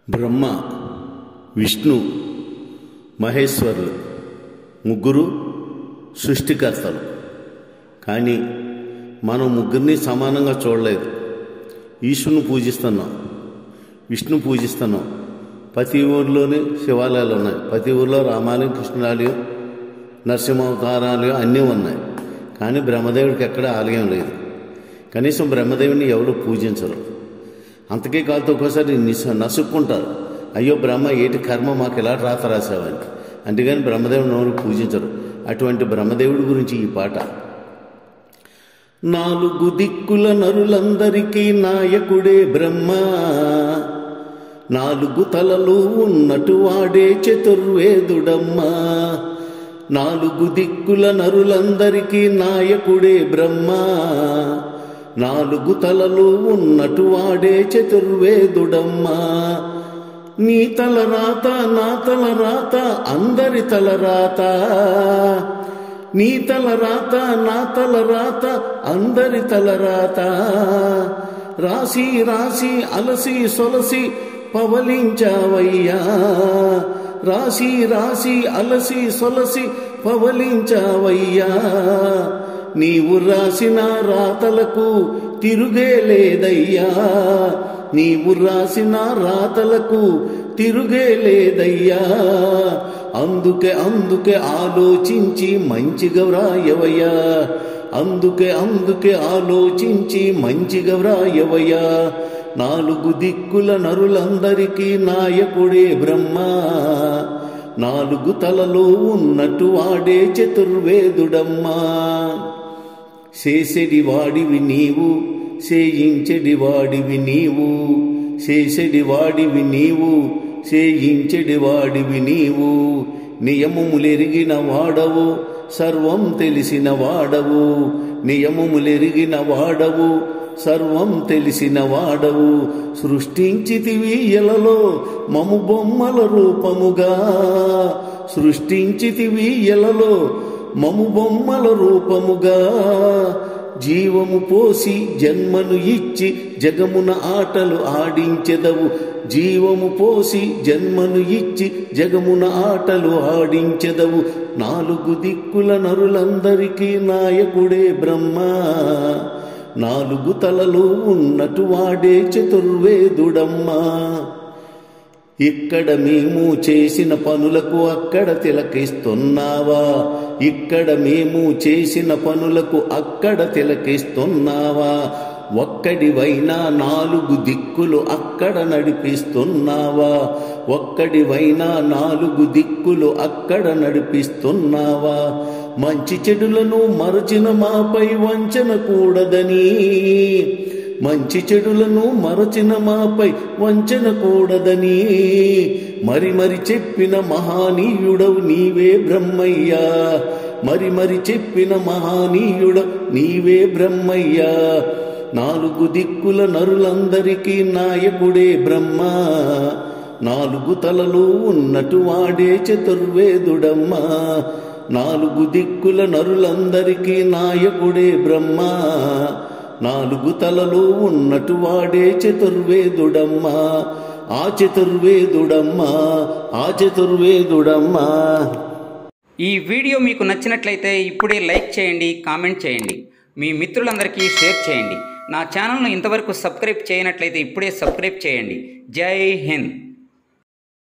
బ్రహ్మ విష్ణు మహేశ్వరులు ముగ్గురు సృష్టికర్తలు కానీ మనం ముగ్గురిని సమానంగా చూడలేదు ఈశ్వరుని పూజిస్తున్నాం విష్ణు పూజిస్తున్నాం ప్రతి ఊర్లోనే శివాలయాలు ఉన్నాయి ప్రతి ఊర్లో రామాలయం కృష్ణాలయం నరసింహావతారాలయం అన్నీ ఉన్నాయి కానీ బ్రహ్మదేవుడికి ఎక్కడ ఆలయం లేదు కనీసం బ్రహ్మదేవుని ఎవరు పూజించరు అంతకే కాదు ఒక్కోసారి నిస్- నసుక్కుంటారు అయ్యో బ్రహ్మ ఏటి కర్మ మాకు ఎలా రాత రాసావని అందుకని బ్రహ్మదేవుని ఎవరు పూజించరు అటువంటి బ్రహ్మదేవుడి గురించి ఈ పాట నాలుగు దిక్కుల నరులందరికీ నాయకుడే బ్రహ్మ నాలుగు తలలు ఉన్నట్టు వాడే చతుర్వేదుడమ్మా నాలుగు దిక్కుల నరులందరికీ నాయకుడే బ్రహ్మ నాలుగు తలలు ఉన్నట్టు వాడే చతుర్వేదుడమ్మా నీ తల రాత నా తల రాత అందరి తల రాత నీ తల రాత నా తల రాత అందరి తల రాత రాసి రాసి అలసి సొలసి పవలించావయ్యా రాసి రాసి అలసి సొలసి పవలించావయ్యా నీవు రాసిన రాతలకు తిరుగే లేదయ్యా నీవు రాసిన రాతలకు తిరుగే లేదయ్యా అందుకే అందుకే ఆలోచించి మంచిగా వ్రాయవయ్యా అందుకే అందుకే ఆలోచించి మంచిగా వ్రాయవయ్యా నాలుగు దిక్కుల నరులందరికీ నాయకుడే బ్రహ్మ నాలుగు తలలో ఉన్నట్టు వాడే చతుర్వేదుడమ్మా చేసెడి వాడివి నీవు చేయించెడి వాడివి నీవు చేసెడి వాడివి నీవు చేయించెడి వాడివి నీవు నియమములెరిగిన వాడవు సర్వం తెలిసిన వాడవు నియమములెరిగిన వాడవు సర్వం తెలిసిన వాడవు సృష్టించితివి ఎలలో మము బొమ్మల రూపముగా సృష్టించితివి ఎలలో మము బొమ్మల రూపముగా జీవము పోసి జన్మను ఇచ్చి జగమున ఆటలు ఆడించెదవు జీవము పోసి జన్మను ఇచ్చి జగమున ఆటలు ఆడించెదవు నాలుగు దిక్కుల నరులందరికీ నాయకుడే బ్రహ్మ నాలుగు తలలు ఉన్నట్టు వాడే చతుర్వేదుడమ్మా ఇక్కడ మేము చేసిన పనులకు అక్కడ తిలకిస్తున్నావా ఇక్కడ మేము చేసిన పనులకు అక్కడ తిలకిస్తున్నావా ఒక్కడివైనా నాలుగు దిక్కులు అక్కడ నడిపిస్తున్నావా ఒక్కడివైనా నాలుగు దిక్కులు అక్కడ నడిపిస్తున్నావా మంచి చెడులను మరచిన మాపై వంచన కూడదని మంచి చెడులను మరచిన మాపై వంచన కూడదని మరి మరి చెప్పిన మహానీయుడవు నీవే బ్రహ్మయ్యా మరి మరి చెప్పిన మహానీయుడ నీవే బ్రహ్మయ్యా నాలుగు దిక్కుల నరులందరికీ నాయకుడే బ్రహ్మ నాలుగు తలలు ఉన్నట్టు వాడే చతుర్వేదుడమ్మా నాలుగు దిక్కుల నరులందరికీ నాయకుడే బ్రహ్మ నాలుగు తలలు ఉన్నట్టు వాడే చతుర్వేదుడమ్మా ఆ చతుర్వేదుడమ్మా ఆ చతుర్వేదుడమ్మా ఈ వీడియో మీకు నచ్చినట్లయితే ఇప్పుడే లైక్ చేయండి కామెంట్ చేయండి మీ మిత్రులందరికీ షేర్ చేయండి నా ఛానల్ను ఇంతవరకు సబ్స్క్రైబ్ చేయనట్లయితే ఇప్పుడే సబ్స్క్రైబ్ చేయండి జై హింద్